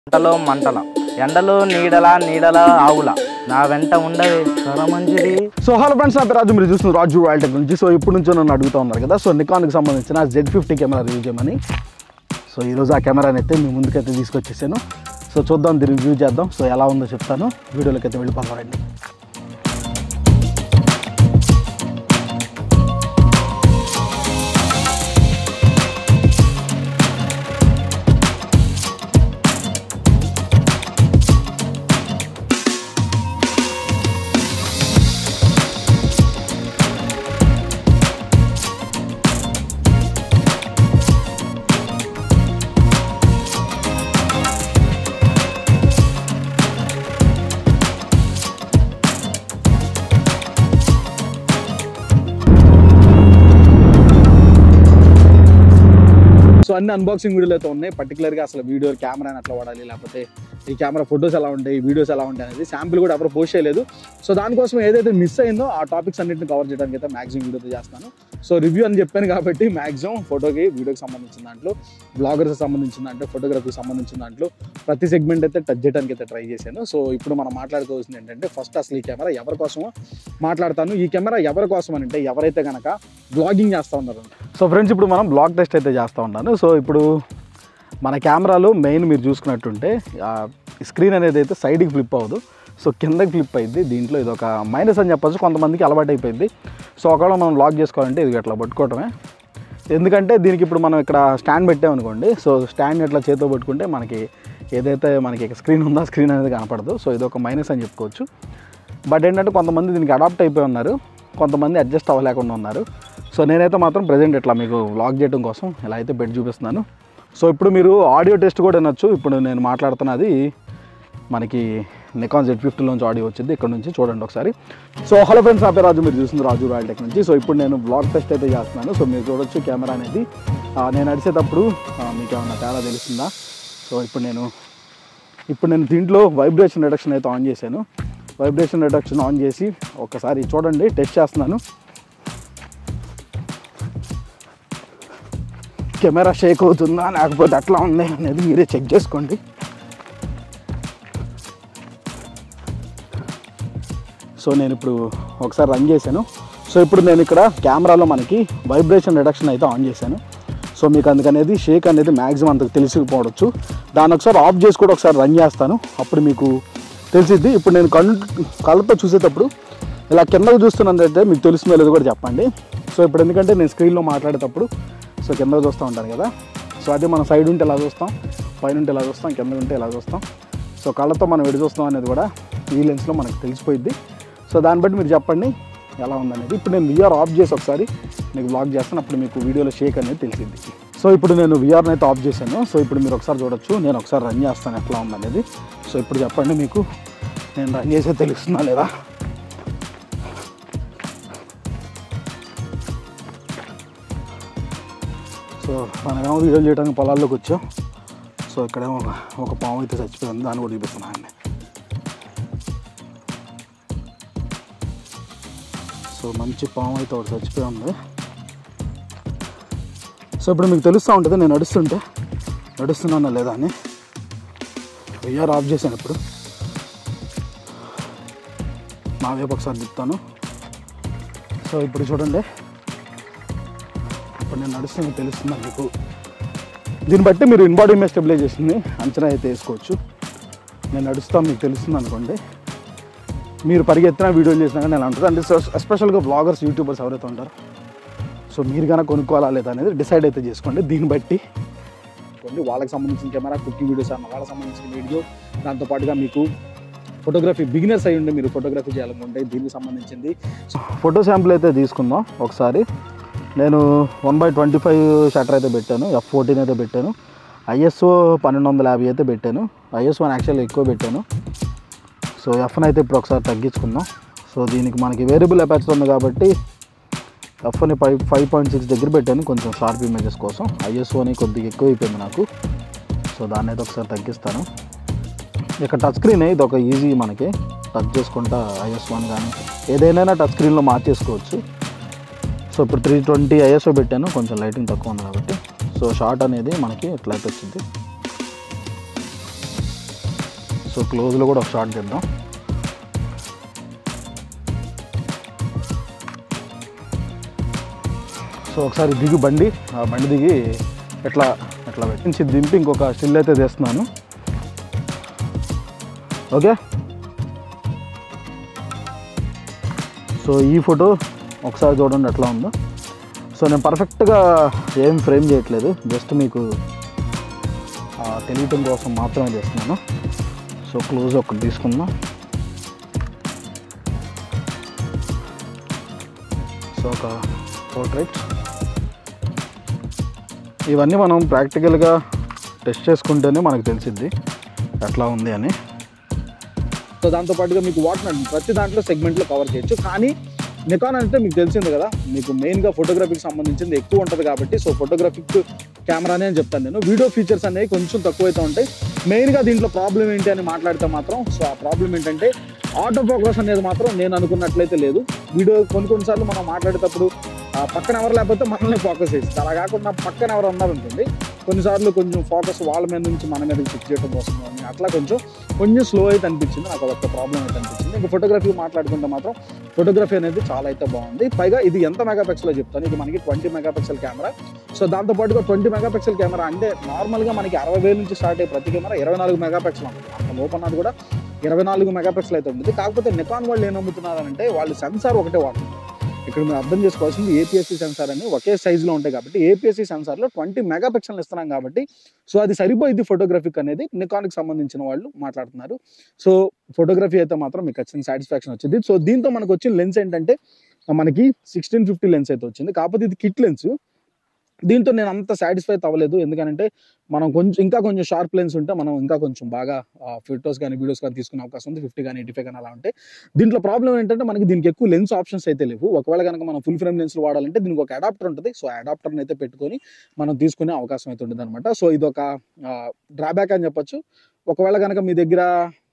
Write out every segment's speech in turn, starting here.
మంటలో మంటల ఎండలో నీడల నీడల ఆవుల నా వెంట ఉండవే స్వర మంచిది సో హలో ఫ్రెండ్స్ నా పేరు రాజు మీరు చూస్తున్నారు రాజు రాయల్ టెక్ నుంచి సో ఇప్పుడు నుంచో నన్ను అడుగుతూ ఉన్నారు కదా సో నికాన్కి సంబంధించిన జెడ్ ఫిఫ్టీ కెమెరా రివ్యూ చేయమని సో ఈరోజు ఆ కెమెరాని అయితే మీ ముందుకైతే తీసుకొచ్చేసాను సో చూద్దాం దీన్ని రివ్యూ చేద్దాం సో ఎలా ఉందో చెప్తాను వీడియోలోకి అయితే వెళ్ళిపోతాం రండి సో అన్ని అన్బాక్సింగ్ వీడియోలు అయితే ఉన్నాయి పర్టికులర్గా అసలు వీడియో కెమెరాని ఎట్లా వాడాలి లేకపోతే ఈ కెమెరా ఫొటోస్ ఎలా ఉంటాయి వీడియోస్ ఎలా ఉంటాయి అనేది శాంపిల్ కూడా ఎవరు పోస్ట్ చేయలేదు సో దానికోసం ఏదైతే మిస్ అయిందో ఆ టాపిక్స్ అన్నింటిని కవర్ చేయడానికి అయితే మ్యాక్సిమం వీడియోతో చేస్తాను సో రివ్యూ అని చెప్పాను కాబట్టి మ్యాక్సిమం ఫోటోకి వీడియోకి సంబంధించిన దాంట్లో బ్లాగర్స్ సంబంధించిన దాంట్లో ఫోటోగ్రఫీకి సంబంధించిన దాంట్లో ప్రతి సెగ్మెంట్ అయితే టచ్ చేయడానికి అయితే ట్రై చేశాను సో ఇప్పుడు మనం మాట్లాడుకోవాల్సింది ఏంటంటే ఫస్ట్ అసలు ఈ కెమెరా ఎవరి కోసమో మాట్లాడతాను ఈ కెమెరా ఎవరి కోసం అని అంటే ఎవరైతే కనుక బ్లాగింగ్ చేస్తూ ఉన్నారు సో ఫ్రెండ్స్ ఇప్పుడు మనం బ్లాగ్ టెస్ట్ అయితే చేస్తూ ఉన్నాను సో ఇప్పుడు మన కెమెరాలో మెయిన్ మీరు చూసుకున్నట్టుంటే స్క్రీన్ అనేది అయితే సైడ్కి ఫ్లిప్ అవ్వదు సో కిందకి ఫ్లిప్ అయింది దీంట్లో ఇది ఒక మైనస్ అని చెప్పొచ్చు కొంతమందికి అలవాటు అయిపోయింది సో ఒకవేళ మనం లాక్ చేసుకోవాలంటే ఇది ఇట్లా పట్టుకోవటమే ఎందుకంటే దీనికి ఇప్పుడు మనం ఇక్కడ స్టాండ్ పెట్టామనుకోండి సో స్టాండ్ ఇట్లా చేతితో పట్టుకుంటే మనకి ఏదైతే మనకి స్క్రీన్ ఉందో స్క్రీన్ అనేది కనపడదు సో ఇది ఒక మైనస్ అని చెప్పుకోవచ్చు బట్ ఏంటంటే కొంతమంది దీనికి అడాప్ట్ అయిపోయి ఉన్నారు కొంతమంది అడ్జస్ట్ అవ్వలేకుండా ఉన్నారు సో నేనైతే మాత్రం ప్రజెంట్ ఇట్లా మీకు వ్లాగ్ చేయడం కోసం ఇలా అయితే బెడ్ చూపిస్తున్నాను సో ఇప్పుడు మీరు ఆడియో టెస్ట్ కూడా వినొచ్చు ఇప్పుడు నేను మాట్లాడుతున్నది మనకి నికాన్ జెడ్ ఫిఫ్టీలోంచి ఆడియో వచ్చింది ఇక్కడ నుంచి చూడండి ఒకసారి సో హలో ఫ్రెండ్స్ నా పేరు రాజు మీరు చూస్తుంది రాజు రాయల్ టెక్ నుంచి సో ఇప్పుడు నేను బ్లాగ్ టెస్ట్ అయితే చేస్తున్నాను సో మీరు చూడొచ్చు కెమెరా అనేది ఆ, నేను నడిచేటప్పుడు ఆ, మీకు ఏమన్నా తేడా తెలుస్తుందా సో ఇప్పుడు నేను ఇప్పుడు నేను దీంట్లో వైబ్రేషన్ రిడక్షన్ అయితే ఆన్ చేశాను వైబ్రేషన్ రిడక్షన్ ఆన్ చేసి ఒకసారి చూడండి టెస్ట్ చేస్తున్నాను కెమెరా షేక్ అవుతుందా లేకపోతే అట్లా ఉంది అనేది మీరే చెక్ చేసుకోండి సో నేను ఇప్పుడు ఒకసారి రన్ చేశాను సో ఇప్పుడు నేను ఇక్కడ కెమెరాలో మనకి వైబ్రేషన్ రిడక్షన్ అయితే ఆన్ చేశాను సో మీకు అందుకనేది షేక్ అనేది మ్యాక్సిమం అంతకు తెలిసిపోవచ్చు దాన్ని ఒకసారి ఆఫ్ చేసి కూడా ఒకసారి రన్ చేస్తాను అప్పుడు మీకు తెలిసిద్ది ఇప్పుడు నేను కళ్ళు కళ్ళతో చూసేటప్పుడు ఇలా కిందకు చూస్తున్నదైతే మీకు తెలుస్తుందో లేదో కూడా చెప్పండి సో ఇప్పుడు ఎందుకంటే నేను స్క్రీన్లో మాట్లాడేటప్పుడు సో కిందకు చూస్తూ ఉంటాను కదా సో అదే మనం సైడ్ ఉంటే ఎలా చూస్తాం పైన ఉంటే ఎలా చూస్తాం కింద ఉంటే ఎలా చూస్తాం సో కళ్ళతో మనం ఎడు చూస్తాం అనేది కూడా ఈ లెన్స్లో మనకు తెలిసిపోయిద్ది సో దాన్ని బట్టి మీరు చెప్పండి ఎలా ఉందనేది ఇప్పుడు నేను విఆర్ ఆఫ్ చేసి ఒకసారి మీకు బ్లాగ్ చేస్తాను అప్పుడు మీకు వీడియోలో షేక్ అనేది తెలిసింది సో ఇప్పుడు నేను విఆర్ని అయితే ఆఫ్ చేశాను సో ఇప్పుడు మీరు ఒకసారి చూడొచ్చు నేను ఒకసారి రన్ చేస్తాను ఎట్లా ఉందనేది సో ఇప్పుడు చెప్పండి మీకు నేను రన్ చేసే తెలుస్తుందా లేదా సో మనమేమో వీడియోలు చేయడానికి పొలాల్లోకి వచ్చాం సో ఇక్కడేమో ఒక ఒక పాము అయితే చచ్చిపోయింది దాన్ని కూడా చూపిస్తున్నాను అండి సో మంచి పాము అయితే ఒకటి చచ్చిపోయి ఉంది సో ఇప్పుడు మీకు తెలుస్తూ ఉంటుంది నేను నడుస్తుంటే నడుస్తున్నానా లేదా అని విఆర్ ఆఫ్ చేశాను ఇప్పుడు నా వైపు ఒకసారి తిప్పుతాను సో ఇప్పుడు చూడండి ఇప్పుడు నేను నడుస్తున్నా తెలుస్తుంది మీకు దీన్ని బట్టి మీరు ఇన్బాడీ ఇమేజ్ స్టెబిలైజేషన్ని అంచనా అయితే వేసుకోవచ్చు నేను నడుస్తా మీకు తెలుస్తుంది అనుకోండి మీరు పరిగెత్తిన వీడియోలు చేసినా కానీ ఎలా ఉంటుంది అంటే ఎస్పెషల్గా బ్లాగర్స్ యూట్యూబర్స్ ఎవరైతే ఉంటారో సో మీరు కనుక కొనుక్కోవాలా లేదా అనేది డిసైడ్ అయితే చేసుకోండి దీన్ని బట్టి కొన్ని వాళ్ళకి సంబంధించిన కెమెరా కుకింగ్ వీడియోస్ అన్న వాళ్ళకి సంబంధించిన వీడియో దాంతోపాటుగా మీకు ఫోటోగ్రఫీ బిగినర్స్ అయి ఉండి మీరు ఫోటోగ్రఫీ చేయాలనుకుంటే దీనికి సంబంధించింది ఫోటో శాంపుల్ అయితే తీసుకుందాం ఒకసారి నేను one by twenty five shutter అయితే పెట్టాను ఎఫ్ ఫోర్టీన్ అయితే పెట్టాను ఐఎస్ఓ పన్నెండు వందల యాభై అయితే పెట్టాను ఐఎస్ఓ యాక్చువల్గా ఎక్కువ పెట్టాను సో ఎఫ్ని అయితే ఇప్పుడు ఒకసారి తగ్గించుకుందాం సో దీనికి మనకి వేరియబుల్ అపాచర్ ఉంది కాబట్టి ఎఫ్ని ఫైవ్ ఫైవ్ పాయింట్ సిక్స్ దగ్గర పెట్టాను కొంచెం షార్ప్ ఇమేజెస్ కోసం ఐఎస్ఓని కొద్దిగా ఎక్కువ అయిపోయింది నాకు సో దాన్ని అయితే ఒకసారి తగ్గిస్తాను ఇక టచ్ స్క్రీన్ ఇది ఒక ఈజీ మనకి టచ్ చేసుకుంటా ఐఎస్ వన్ కానీ ఏదైనా టచ్ స్క్రీన్లో మార్చేసుకోవచ్చు సో ఇప్పుడు త్రీ ట్వంటీ ఐఎస్ఓ పెట్టాను కొంచెం లైటింగ్ తక్కువ ఉంది కాబట్టి సో షార్ట్ అనేది మనకి ఎట్లయితే వచ్చింది సో క్లోజ్లో కూడా ఒక షాట్ చేద్దాం సో ఒకసారి దిగి బండి ఆ బండి దిగి ఎట్లా ఎట్లా పెట్టించి దింపి ఇంకొక స్టిల్ అయితే తీస్తున్నాను ఓకే సో ఈ ఫోటో ఒకసారి చూడండి ఎట్లా ఉందో సో నేను పర్ఫెక్ట్గా ఏం ఫ్రేమ్ చేయట్లేదు జస్ట్ మీకు ఆ, తెలియటం కోసం మాత్రమే చేస్తున్నాను సో క్లోజ్ ఒకటి తీసుకుందాం సో ఒక పోర్ట్రేట్ ఇవన్నీ మనం ప్రాక్టికల్గా టెస్ట్ చేసుకుంటేనే మనకు తెలిసిద్ది ఎట్లా ఉంది అని సో దాంతోపాటుగా మీకు వాటర్ ప్రతి దాంట్లో సెగ్మెంట్లో కవర్ చేయొచ్చు కానీ నికాన్ అంటే మీకు తెలిసింది కదా మీకు మెయిన్గా ఫోటోగ్రఫీకి సంబంధించింది ఎక్కువ ఉంటుంది కాబట్టి సో ఫోటోగ్రఫిక్ కెమెరానే అని చెప్తాను నేను వీడియో ఫీచర్స్ అనేవి కొంచెం తక్కువైతే ఉంటాయి మెయిన్గా దీంట్లో ప్రాబ్లం ఏంటి అని మాట్లాడితే మాత్రం సో ఆ ప్రాబ్లం ఏంటంటే ఆటో ఫోకస్ అనేది మాత్రం నేను అనుకున్నట్లయితే లేదు వీడియో కొన్ని కొన్నిసార్లు మనం మాట్లాడేటప్పుడు ఆ పక్కన ఎవరు లేకపోతే మనల్ని ఫోకస్ చేస్తుంది అలా కాకుండా పక్కన ఎవరు ఉన్నారనుకోండి కొన్నిసార్లు కొంచెం ఫోకస్ వాళ్ళ మీద నుంచి మన మీద ఫిక్స్ చేయడం కోసం కానీ అట్లా కొంచెం కొంచెం స్లో అయితే అనిపించింది నాకు అదొక ప్రాబ్లం అయితే అనిపించింది ఇంకా ఫోటోగ్రఫీ మాట్లాడుకుంటే మాత్రం ఫోటోగ్రఫీ అనేది చాలా అయితే బాగుంది పైగా ఇది ఎంత మెగాపిక్సెల్ చెప్తాను ఇది మనకి ట్వంటీ మెగాపిక్సెల్ కెమెరా సో దాంతో పాటుగా ట్వంటీ మెగాపిక్సెల్ కెమెరా అంటే నార్మల్గా మనకి అరవై వేల నుంచి స్టార్ట్ అయ్యే ప్రతి కెమెరా ఇరవై నాలుగు మెగాపిక్సెల్ ఉంటుంది అంత లోపల ఉన్నది కూడా ఇరవై నాలుగు మెగాపిక్సెల్ అయితే ఉంటుంది కాకపోతే నికాన్ వాళ్ళు ఏం నమ్ముతున్నారంటే వాళ్ళు సెన్సార్ ఒకటే వాడుతున్నారు ఇక్కడ మీరు అర్థం చేసుకోవాల్సింది ఏపీఎస్సీ సెన్సార్ అని ఒకే సైజులో ఉంటాయి కాబట్టి ఏపీఎస్సీ సెన్సార్లో ట్వంటీ మెగాపిక్సెల్ ఇస్తున్నాం కాబట్టి సో అది సరిపోయింది ఫోటోగ్రఫిక్ అనేది నికాన్కి సంబంధించిన వాళ్ళు మాట్లాడుతున్నారు సో ఫోటోగ్రఫీ అయితే మాత్రం మీకు ఖచ్చితంగా సాటిస్ఫాక్షన్ వచ్చింది సో దీంతో మనకు వచ్చిన లెన్స్ ఏంటంటే మనకి సిక్స్టీన్ ఫిఫ్టీ లెన్స్ అయితే వచ్చింది కాకపోతే ఇది కిట్ లెన్స్ దీంతో నేను అంత సాటిస్ఫై అవ్వలేదు ఎందుకంటే మనం కొంచెం ఇంకా కొంచెం షార్ప్ లెన్స్ ఉంటే మనం ఇంకా కొంచెం బాగా ఫొటోస్ కానీ వీడియోస్ కానీ తీసుకునే అవకాశం ఉంది ఫిఫ్టీ కానీ ఎయిటీ ఫైవ్ కానీ అలా ఉంటే దీంట్లో ప్రాబ్లం ఏంటంటే మనకి దీనికి ఎక్కువ లెన్స్ ఆప్షన్స్ అయితే లేవు ఒకవేళ కనుక మనం ఫుల్ ఫ్రేమ్ లెన్స్ వాడాలంటే దీనికి ఒక అడాప్టర్ ఉంటుంది సో అడాప్టర్ని అయితే పెట్టుకొని మనం తీసుకునే అవకాశం అయితే ఉంటుంది అనమాట సో ఇది ఒక డ్రాబ్యాక్ అని చెప్పొచ్చు ఒకవేళ కనుక మీ దగ్గర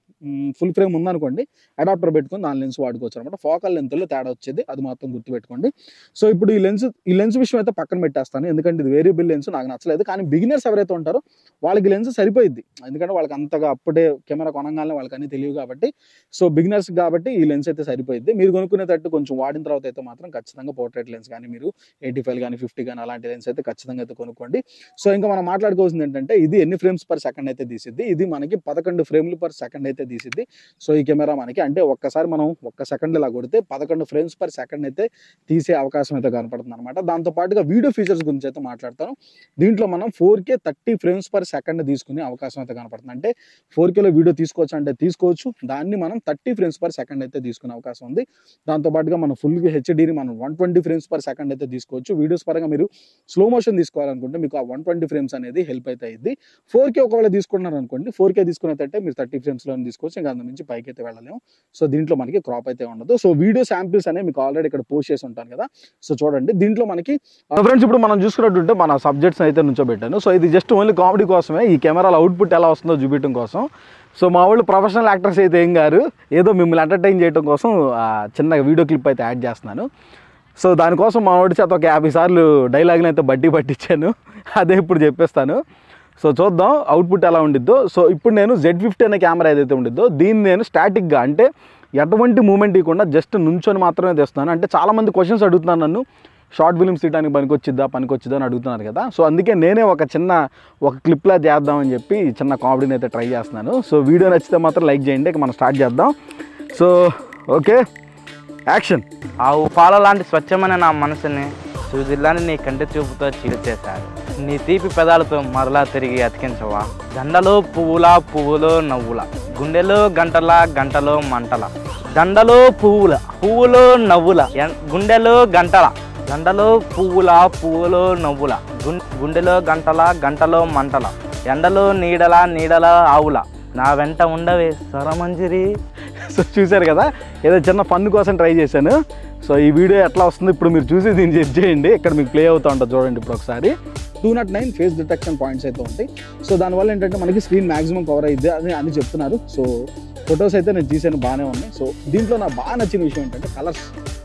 ఫుల్ ఫ్రేమ్ ఉందనుకోండి అడాప్టర్ పెట్టుకొని దాని లెన్స్ వాడుకోవచ్చు అనమాట ఫోకల్ లెంత్లో తేడా వచ్చేది అది మాత్రం గుర్తుపెట్టుకోండి సో ఇప్పుడు ఈ లెన్స్ ఈ లెన్స్ విషయం అయితే పక్కన పెట్టేస్తాను ఎందుకంటే ఇది వేరియబుల్ లెన్స్ నాకు నచ్చలేదు కానీ బిగినర్స్ ఎవరైతే ఉంటారో వాళ్ళకి లెన్స్ సరిపోయిద్ది ఎందుకంటే వాళ్ళకి అంతగా అప్పుడే కెమెరా కొనగానే వాళ్ళకి అన్ని తెలియదు కాబట్టి సో బిగినర్స్ కాబట్టి ఈ లెన్స్ అయితే సరిపోయిద్ది మీరు కొనుక్కునేటట్టు కొంచెం వాడిన తర్వాత అయితే మాత్రం ఖచ్చితంగా పోర్ట్రేట్ లెన్స్ కానీ మీరు ఎయిటీ ఫైవ్ కానీ ఫిఫ్టీ కానీ అలాంటి లెన్స్ అయితే ఖచ్చితంగా అయితే కొనుక్కోండి సో ఇంకా మనం మాట్లాడుకోవాల్సింది ఏంటంటే ఇది ఎన్ని ఫ్రేమ్స్ పర్ సెకండ్ అయితే తీసిద్ది ఇది మనకి పదకొండు ఫ్రేమ్లు పర్ సెకండ్ అయితే తీసిద్ది సో ఈ కెమెరా మనకి అంటే ఒక్కసారి మనం ఒక్క సెకండ్ ఇలా కొడితే పదకొండు ఫ్రేమ్స్ పర్ సెకండ్ అయితే తీసే అవకాశం అయితే కనపడుతుంది అనమాట దాంతో పాటుగా వీడియో ఫీచర్స్ గురించి అయితే మాట్లాడతాను దీంట్లో మనం four K thirty frames per second తీసుకునే అవకాశం అయితే కనపడుతుంది అంటే ఫోర్ కేలో వీడియో తీసుకోవచ్చు అంటే తీసుకోవచ్చు దాన్ని మనం థర్టీ ఫ్రేమ్స్ పర్ సెకండ్ అయితే తీసుకునే అవకాశం ఉంది దాంతో పాటుగా మనం ఫుల్ హెచ్డీని మనం one twenty frames per second అయితే తీసుకోవచ్చు వీడియోస్ పరంగా మీరు స్లో మోషన్ తీసుకోవాలనుకుంటే మీకు ఆ వన్ ట్వంటీ ఫ్రేమ్స్ అనేది హెల్ప్ అయితే అయ్యింది ఫోర్ కే ఒకవేళ తీసుకున్నారు అనుకోండి ఫోర్ కే తీసుకున్నట్టయితే మీరు థర్టీ ఫ్రేమ్స్లో తీసుకోవచ్చు ఇంకా అంత మించి పైకి అయితే వెళ్ళలేము సో దీంట్లో మనకి క్రాప్ అయితే ఉండదు సో వీడియో శాంపిల్స్ అనేవి మీకు ఆల్రెడీ ఇక్కడ పోస్ట్ చేసి ఉంటాను కదా సో చూడండి దీంట్లో మనకి ఫ్రెండ్స్ ఇప్పుడు మనం చూసుకున్నట్టుంటే మన సబ్జెక్ట్స్ అయితే నుంచోబెట్టాను సో ఇది జస్ట్ ఓన్లీ కామెడీ కోసమే ఈ కెమెరాల అవుట్పుట్ ఎలా వస్తుందో చూపించడం కోసం సో మా వాళ్ళు ప్రొఫెషనల్ యాక్టర్స్ అయితే ఏం గారు ఏదో మిమ్మల్ని ఎంటర్టైన్ చేయడం కోసం ఆ, చిన్న వీడియో క్లిప్ అయితే యాడ్ చేస్తున్నాను సో దానికోసం మా వాడి చేత ఒక యాభై సార్లు డైలాగ్ని అయితే బట్టి పట్టించాను అదే ఇప్పుడు చెప్పేస్తాను సో చూద్దాం అవుట్పుట్ ఎలా ఉండిద్దో సో ఇప్పుడు నేను జెడ్ ఫిఫ్టీ అనే కెమెరా ఏదైతే ఉండిద్దో దీన్ని నేను స్టాటిక్గా అంటే ఎటువంటి మూమెంట్ ఇవ్వకుండా జస్ట్ నుంచొని మాత్రమే తెస్తున్నాను అంటే చాలామంది క్వశ్చన్స్ అడుగుతున్నారు నన్ను షార్ట్ ఫిల్మ్స్ తీయడానికి పనికొచ్చిద్దా పనికొచ్చిద్దా అని అడుగుతున్నారు కదా సో అందుకే నేనే ఒక చిన్న ఒక క్లిప్లా చేద్దామని చెప్పి చిన్న కామెడీని అయితే ట్రై చేస్తున్నాను సో వీడియో నచ్చితే మాత్రం లైక్ చేయండి ఇక మనం స్టార్ట్ చేద్దాం సో ఓకే యాక్షన్ ఆవు పాల లాంటి స్వచ్ఛమైన నా మనసుని సూదిల్లాని నీ కంటి చూపుతో చీల్చేశారు నీ తీపి పెదాలతో మరలా తిరిగి అతికించవా దండలో పువ్వుల పువ్వులో నవ్వుల గుండెలో గంటల గంటలో మంటల దండలో పువ్వుల పువ్వులో నవ్వుల ఎన్- గుండెలో గంటల దండలో పువ్వుల పువ్వులో నవ్వుల గుం- గుండెలో గంటల గంటలో మంటల ఎండలో నీడల నీడల ఆవుల నా వెంట ఉండవే స్వరమంజిరి సో చూశారు కదా ఏదో చిన్న ఫన్ కోసం ట్రై చేశాను సో ఈ వీడియో ఎట్లా వస్తుందో ఇప్పుడు మీరు చూసి దీన్ని చెక్ చేయండి ఇక్కడ మీకు ప్లే అవుతూ ఉంటుంది చూడండి ఇప్పుడు ఒకసారి two nought nine face detection points అయితే ఉంటాయి సో దానివల్ల ఏంటంటే మనకి స్క్రీన్ మాక్సిమం కవర్ అయ్యిద్ది అని అని చెప్తున్నారు సో ఫొటోస్ అయితే నేను తీసాను బాగానే ఉన్నాయి సో దీంట్లో నాకు బాగా నచ్చిన విషయం ఏంటంటే కలర్స్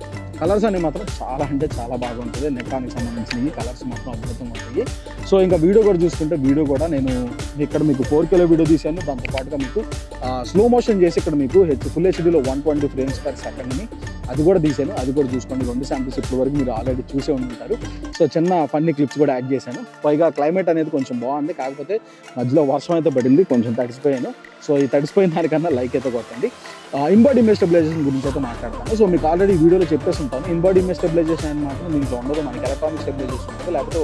కలర్స్ అనేవి మాత్రం చాలా అంటే చాలా బాగుంటుంది నెక్కానికి సంబంధించినవి కలర్స్ మాత్రం అద్భుతంగా ఉంటాయి సో ఇంకా వీడియో కూడా చూసుకుంటే వీడియో కూడా నేను ఇక్కడ మీకు ఫోర్ కిలో వీడియో తీశాను దాంతో పాటుగా మీకు స్లో మోషన్ చేసి ఇక్కడ మీకు హెచ్ ఫుల్ హెచ్డీలో వన్ ట్వంటీ ఫ్రేమ్స్ పర్ సెకండ్ని అది కూడా తీశాను అది కూడా చూసుకోండి రెండు శాంపిల్స్ ఇప్పటి వరకు మీరు ఆల్రెడీ చూసే ఉంటారు సో చిన్న ఫన్నీ క్లిప్స్ కూడా యాడ్ చేశాను పైగా క్లైమేట్ అనేది కొంచెం బాగుంది కాకపోతే మధ్యలో వర్షం అయితే పడింది కొంచెం తడిసిపోయాను సో ఈ తడిసిపోయిన దానికన్నా లైక్ అయితే కొట్టండి ఇన్బాడీ ఇమేజ్ స్టెబిలైజేషన్ గురించి అయితే మాట్లాడతాను సో మీకు ఆల్రెడీ వీడియోలో చెప్పేసి ఉంటాను ఇన్బాడీ ఇమేజ్ స్టెబిలైజేషన్ అని మాత్రం దీంట్లో ఉండదు మనకి ఎలక్ట్రానిక్ స్టెబిలైజేషన్ ఉంటుంది లేకపోతే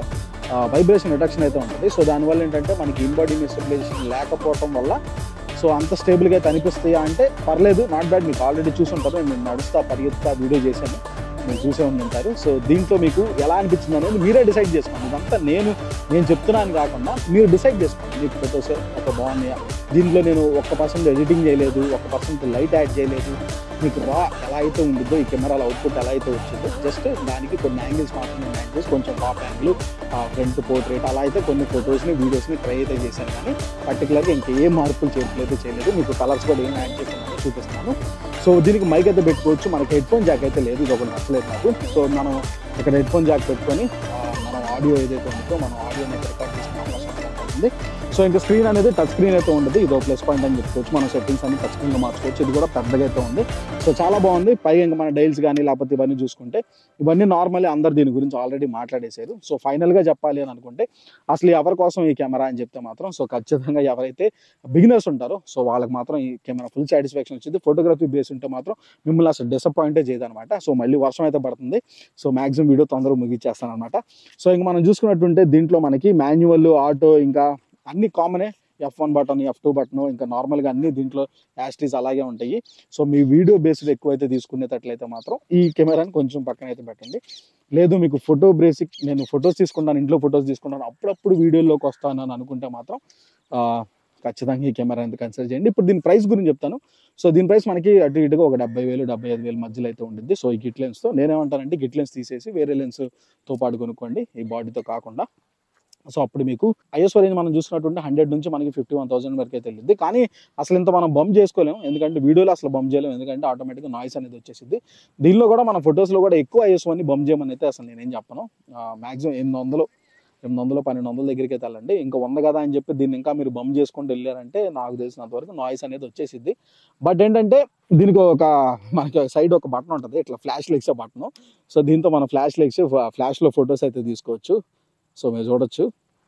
వైబ్రేషన్ రిడక్షన్ అయితే ఉంటుంది సో దానివల్ల ఏంటంటే మనకి ఇన్బాడీ ఇమేజ్ స్టెబిలైజేషన్ లేకపోవడం వల్ల సో అంత స్టేబుల్గా అయితే అనిపిస్తాయా అంటే పర్లేదు నాట్ బ్యాడ్ మీకు ఆల్రెడీ చూసి ఉంటారు నేను నడుస్తా పరిగెత్తా వీడియో చేశాను మీరు చూసే ఉండి ఉంటారు సో దీంట్లో మీకు ఎలా అనిపించింది అనేది మీరే డిసైడ్ చేసుకోండి ఇదంతా నేను నేను చెప్తున్నాను కాకుండా మీరు డిసైడ్ చేసుకోండి మీకు ఫొటోస్ ఒక బాగున్నాయా దీంట్లో నేను ఒక్క పర్సెంట్ ఎడిటింగ్ చేయలేదు ఒక్క పర్సెంట్ లైట్ యాడ్ చేయలేదు మీకు రా ఎలా అయితే ఉండిద్దో ఈ కెమెరాల అవుట్పుట్ ఎలా అయితే వచ్చిందో జస్ట్ దానికి కొన్ని యాంగిల్స్ మాత్రమే యాడ్ చేసి కొంచెం టాప్ యాంగిల్ ఫ్రంట్ పోర్ట్రేట్ అలా అయితే కొన్ని ఫొటోస్ని వీడియోస్ని ట్రై అయితే చేశాను కానీ పర్టికులర్గా ఇంకా ఏ మార్పులు చేతులు అయితే చేయలేదు మీకు కలర్స్ కూడా ఏం యాడ్ చేసానో చూపిస్తున్నాను సో దీనికి మైక్ అయితే పెట్టుకోవచ్చు మనకి హెడ్ ఫోన్ జాక్ అయితే లేదు ఇది ఒకటి నచ్చలేదు నాకు సో మనం ఇక్కడ హెడ్ ఫోన్ జాక్ పెట్టుకొని ఆ, మనం ఆడియో ఏదైతే ఉంటుందో మనం ఆడియోని అయితే రికార్డ్ చేసుకునే అవకాశం అయితే ఉంటుంది సో ఇంకా స్క్రీన్ అనేది టచ్ స్క్రీన్ అయితే ఉంటుంది ఇది ఒక ప్లస్ పాయింట్ అని చెప్పుకోవచ్చు మనం సెట్టింగ్స్ అన్ని టచ్ స్క్రీన్లో మార్చుకోవచ్చు ఇది కూడా పెద్దగా అయితే ఉంది సో చాలా బాగుంది పైగా ఇంకా మన డైల్స్ కానీ లేకపోతే ఇవన్నీ చూసుకుంటే ఇవన్నీ నార్మల్లీ అందరు దీని గురించి ఆల్రెడీ మాట్లాడేశారు సో ఫైనల్గా చెప్పాలి అని అనుకుంటే అసలు ఎవరి కోసం ఈ కెమెరా అని చెప్తే మాత్రం సో ఖచ్చితంగా ఎవరైతే బిగినర్స్ ఉంటారో సో వాళ్ళకి మాత్రం ఈ కెమెరా ఫుల్ సాటిస్ఫాక్షన్ వచ్చింది ఫోటోగ్రఫీ బేస్ ఉంటే మాత్రం మిమ్మల్ని అసలు డిసప్పాయింటే చేయదనమాట సో మళ్ళీ వర్షం అయితే పడుతుంది సో మాక్సిమం వీడియో తొందరగా ముగించేస్తాను అనమాట సో ఇంక మనం చూసుకున్నట్టుంటే దీంట్లో మనకి మాన్యువల్ ఆటో ఇంకా అన్ని కామనే F one button F two button ఇంకా నార్మల్గా అన్ని దీంట్లో యాస్టీస్ అలాగే ఉంటాయి సో మీ వీడియో బేస్డ్ ఎక్కువైతే తీసుకునేటట్లయితే మాత్రం ఈ కెమెరాని కొంచెం పక్కన అయితే పెట్టండి లేదు మీకు ఫోటో బేసిక్ నేను ఫొటోస్ తీసుకుంటాను ఇంట్లో ఫొటోస్ తీసుకుంటాను అప్పుడప్పుడు వీడియోలోకి వస్తాను అని అనుకుంటే మాత్రం ఆ, ఖచ్చితంగా ఈ కెమెరా అయితే కన్సిడర్ చేయండి ఇప్పుడు దీని ప్రైస్ గురించి చెప్తాను సో దీని ప్రైస్ మనకి అటు ఇటుగా ఒక డెబ్బై వేలు డెబ్బై ఐదు వేలు మధ్యలో అయితే ఉంటుంది సో ఈ గిట్ లెన్స్తో నేనేమంటానంటే గిట్ లెన్స్ తీసేసి వేరే లెన్స్తో పాటు కొనుక్కోండి ఈ బాడీతో కాకుండా సో అప్పుడు మీకు ఐఎస్ఓ రేంజ్ మనం చూసినట్టుంటే హండ్రెడ్ నుంచి మనకి ఫిఫ్టీ వన్ థౌసండ్ వరకు అయితే వెళ్ళింది కానీ అసలు ఇంత మనం బంప్ చేసుకోలేము ఎందుకంటే వీడియోలో అసలు బంప్ చేయలేము ఎందుకంటే ఆటోమేటిక్గా నాయిస్ అనేది వచ్చేసింది దీనిలో కూడా మన ఫొటోస్లో కూడా ఎక్కువ ఐఎస్ఓ అని బంప్ చేయమని అయితే అసలు నేనేం చెప్పను మాక్సిమం ఎనిమిది వందలు ఎనిమిది వందలు పన్నెండు వందల దగ్గరికి అయితే వెళ్ళండి ఇంకా వంద కదా అని చెప్పి దీన్ని ఇంకా మీరు బంప్ చేసుకుంటూ వెళ్ళారంటే నాకు తెలిసినంత వరకు నాయిస్ అనేది వచ్చేసిద్ది బట్ ఏంటంటే దీనికి ఒక మనకి సైడ్ ఒక బటన్ ఉంటుంది ఇట్లా ఫ్లాష్ లెగ్స్ బటన్ సో దీంతో మన ఫ్లాష్ లెగ్స్ ఫ్లాష్లో ఫొటోస్ అయితే తీసుకోవచ్చు సో మీరు చూడొచ్చు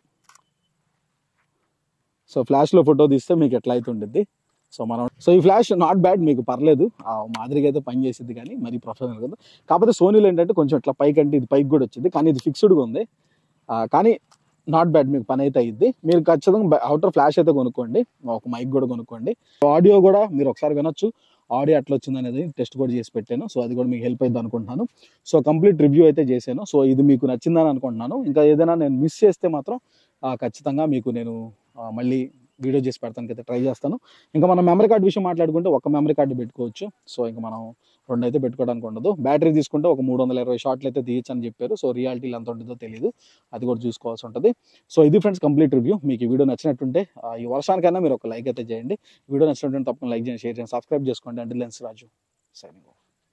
సో ఫ్లాష్లో ఫోటో తీస్తే మీకు ఎట్లా అయితే ఉండిద్ది సో మనం సో ఈ ఫ్లాష్ నాట్ బ్యాడ్ మీకు పర్లేదు ఆ మాదిరిగా అయితే పని చేసిద్ది కానీ మరి ప్రొఫెషనల్ కదా కాకపోతే సోనీలో ఏంటంటే కొంచెం ఇట్లా పైకి అంటే ఇది పైకి కూడా వచ్చింది కానీ ఇది ఫిక్స్డ్గా ఉంది ఆ, కానీ నాట్ బ్యాడ్ మీకు పని అయితే అయ్యిద్ది మీరు ఖచ్చితంగా అవుటర్ ఫ్లాష్ అయితే కొనుక్కోండి ఒక మైక్ కూడా కొనుక్కోండి ఆడియో కూడా మీరు ఒకసారి వినొచ్చు ఆడియో ఎట్లా వచ్చింది అనేది టెస్ట్ కూడా చేసి పెట్టాను సో అది కూడా మీకు హెల్ప్ అయింది అనుకుంటున్నాను సో కంప్లీట్ రివ్యూ అయితే చేశాను సో ఇది మీకు నచ్చిందని అనుకుంటున్నాను ఇంకా ఏదైనా నేను మిస్ చేస్తే మాత్రం ఆ, ఖచ్చితంగా మీకు నేను ఆ, మళ్ళీ వీడియో చేసి పెడతానికి అయితే ట్రై చేస్తాను ఇంకా మనం మెమరీ కార్డు విషయం మాట్లాడుకుంటే ఒక మెమరీ కార్డు పెట్టుకోవచ్చు సో ఇంకా మనం రెండు అయితే పెట్టుకోవడానికి ఉండదు బ్యాటరీ తీసుకుంటే ఒక మూడు వందల ఇరవై షాట్లు అయితే తీయచ్చు అని చెప్పారు సో రియాలిటీలు ఎంత ఉంటుందో తెలియదు అది కూడా చూసుకోవాల్సి ఉంటుంది సో ఇది ఫ్రెండ్స్ కంప్లీట్ రివ్యూ మీకు ఈ వీడియో నచ్చినట్టుంటే ఆ, ఈ వర్షానికైనా మీరు ఒక లైక్ అయితే చేయండి వీడియో నచ్చినట్టుంటే తప్పకుండా లైక్ చేయండి షేర్ చేయండి సబ్స్క్రైబ్ చేసుకోండి అంటే లెన్స్ రాజు సైనింగ్